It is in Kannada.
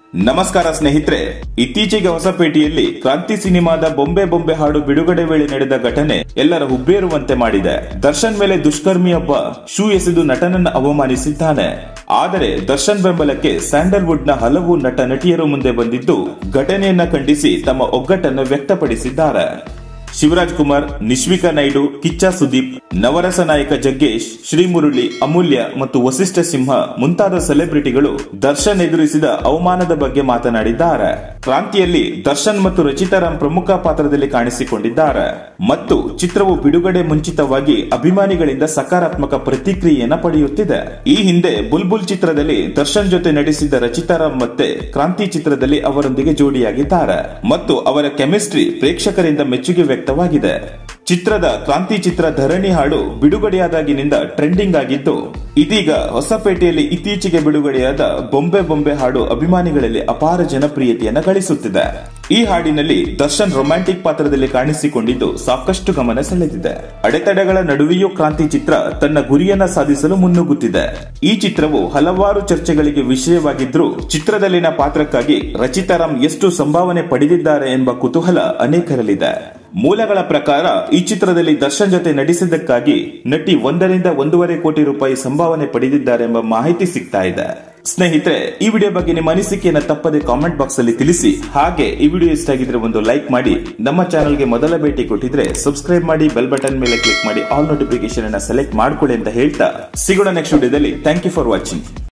ನಮಸ್ಕಾರ ಸ್ನೇಹಿತರೆ ಇತ್ತೀಚೆಗೆ ಹೊಸಪೇಟೆಯಲ್ಲಿ ಕ್ರಾಂತಿ ಸಿನಿಮಾದ ಬೊಂಬೆ ಬೊಂಬೆ ಹಾಡು ಬಿಡುಗಡೆ ವೇಳೆ ನಡೆದ ಘಟನೆ ಎಲ್ಲರ ಹುಬ್ಬೇರುವಂತೆ ಮಾಡಿದೆ ದರ್ಶನ್ ಮೇಲೆ ದುಷ್ಕರ್ಮಿಯೊಬ್ಬ ಶೂ ಎಸೆದು ನಟನನ್ನ ಅವಮಾನಿಸಿದ್ದಾನೆ ಆದರೆ ದರ್ಶನ್ ಬೆಂಬಲಕ್ಕೆ ಸ್ಯಾಂಡಲ್ವುಡ್ ನ ಹಲವು ನಟ ನಟಿಯರು ಮುಂದೆ ಬಂದಿದ್ದು ಘಟನೆಯನ್ನ ಖಂಡಿಸಿ ತಮ್ಮ ಒಗ್ಗಟ್ಟನ್ನು ವ್ಯಕ್ತಪಡಿಸಿದ್ದಾರೆ ಶಿವರಾಜ್ ಕುಮಾರ್ ನಿಶ್ವಿಕಾ ನಾಯ್ಡು ಕಿಚ್ಚ ಸುದೀಪ್ ನವರಸ ನಾಯಕ ಜಗ್ಗೇಶ್ ಶ್ರೀಮುರಳಿ ಅಮೂಲ್ಯ ಮತ್ತು ವಸಿಷ್ಠ ಸಿಂಹ ಮುಂತಾದ ಸೆಲೆಬ್ರಿಟಿಗಳು ದರ್ಶನ್ ಎದುರಿಸಿದ ಅವಮಾನದ ಬಗ್ಗೆ ಮಾತನಾಡಿದ್ದಾರೆ ಕ್ರಾಂತಿಯಲ್ಲಿ ದರ್ಶನ್ ಮತ್ತು ರಚಿತಾರಾಮ್ ಪ್ರಮುಖ ಪಾತ್ರದಲ್ಲಿ ಕಾಣಿಸಿಕೊಂಡಿದ್ದಾರೆ ಮತ್ತು ಚಿತ್ರವು ಬಿಡುಗಡೆ ಮುಂಚಿತವಾಗಿ ಅಭಿಮಾನಿಗಳಿಂದ ಸಕಾರಾತ್ಮಕ ಪ್ರತಿಕ್ರಿಯೆಯನ್ನ ಪಡೆಯುತ್ತಿದೆ ಈ ಹಿಂದೆ ಬುಲ್ಬುಲ್ ಚಿತ್ರದಲ್ಲಿ ದರ್ಶನ್ ಜೊತೆ ನಟಿಸಿದ್ದ ರಚಿತಾರಾಮ್ ಮತ್ತೆ ಕ್ರಾಂತಿ ಚಿತ್ರದಲ್ಲಿ ಅವರೊಂದಿಗೆ ಜೋಡಿಯಾಗಿದ್ದಾರೆ ಮತ್ತು ಅವರ ಕೆಮಿಸ್ಟ್ರಿ ಪ್ರೇಕ್ಷಕರಿಂದ ಮೆಚ್ಚುಗೆ ವ್ಯಕ್ತವಾಗಿದೆ ಚಿತ್ರದ ಕ್ರಾಂತಿ ಚಿತ್ರ ಧರಣಿ ಹಾಡು ಬಿಡುಗಡೆಯಾದಾಗಿನಿಂದ ಟ್ರೆಂಡಿಂಗ್ ಆಗಿದ್ದು ಇದೀಗ ಹೊಸಪೇಟೆಯಲ್ಲಿ ಇತ್ತೀಚೆಗೆ ಬಿಡುಗಡೆಯಾದ ಬೊಂಬೆ ಬೊಂಬೆ ಹಾಡು ಅಭಿಮಾನಿಗಳಲ್ಲಿ ಅಪಾರ ಜನಪ್ರಿಯತೆಯನ್ನ ಗಳಿಸುತ್ತಿದೆ ಈ ಹಾಡಿನಲ್ಲಿ ದರ್ಶನ್ ರೊಮ್ಯಾಂಟಿಕ್ ಪಾತ್ರದಲ್ಲಿ ಕಾಣಿಸಿಕೊಂಡಿದ್ದು ಸಾಕಷ್ಟು ಗಮನ ಸೆಳೆದಿದೆ ಅಡೆತಡೆಗಳ ನಡುವೆಯೂ ಕ್ರಾಂತಿ ಚಿತ್ರ ತನ್ನ ಗುರಿಯನ್ನ ಸಾಧಿಸಲು ಮುನ್ನುಗ್ಗುತ್ತಿದೆ ಈ ಚಿತ್ರವು ಹಲವಾರು ಚರ್ಚೆಗಳಿಗೆ ವಿಷಯವಾಗಿದ್ರೂ ಚಿತ್ರದಲ್ಲಿನ ಪಾತ್ರಕ್ಕಾಗಿ ರಚಿತಾರಾಮ್ ಎಷ್ಟು ಸಂಭಾವನೆ ಪಡೆದಿದ್ದಾರೆ ಎಂಬ ಕುತೂಹಲ ಅನೇಕರಲ್ಲಿದೆ ಮೂಲಗಳ ಪ್ರಕಾರ ಈ ಚಿತ್ರದಲ್ಲಿ ದರ್ಶನ್ ಜೊತೆ ನಟಿಸಿದ್ದಕ್ಕಾಗಿ ನಟಿ ಒಂದರಿಂದ ಒಂದೂವರೆ ಕೋಟಿ ರೂಪಾಯಿ ಸಂಭಾವನೆ ಪಡೆದಿದ್ದಾರೆ ಎಂಬ ಮಾಹಿತಿ ಸಿಗ್ತಾ ಇದೆ ಸ್ನೇಹಿತರೆ ಈ ವಿಡಿಯೋ ಬಗ್ಗೆ ನಿಮ್ಮ ಅನಿಸಿಕೆಯನ್ನ ತಪ್ಪದೆ ಕಾಮೆಂಟ್ ಬಾಕ್ಸ್ ಅಲ್ಲಿ ತಿಳಿಸಿ ಹಾಗೆ ಈ ವಿಡಿಯೋ ಇಷ್ಟ ಆಗಿದ್ರೆ ಒಂದು ಲೈಕ್ ಮಾಡಿ ನಮ್ಮ ಚಾನಲ್ಗೆ ಮೊದಲ ಭೇಟಿ ಕೊಟ್ಟಿದ್ರೆ ಸಬ್ಸ್ಕ್ರೈಬ್ ಮಾಡಿ ಬೆಲ್ ಬಟನ್ ಮೇಲೆ ಕ್ಲಿಕ್ ಮಾಡಿ ಆಲ್ ನೋಟಿಫಿಕೇಶನ್ ಅನ್ನ ಸೆಲೆಕ್ಟ್ ಮಾಡ್ಕೊಳ್ಳಿ ಅಂತ ಹೇಳ್ತಾ ಸಿಗೋಣ ನೆಕ್ಸ್ಟ್ ವಿಡಿಯೋದಲ್ಲಿ ಥ್ಯಾಂಕ್ ಯು ಫಾರ್ ವಾಚಿಂಗ್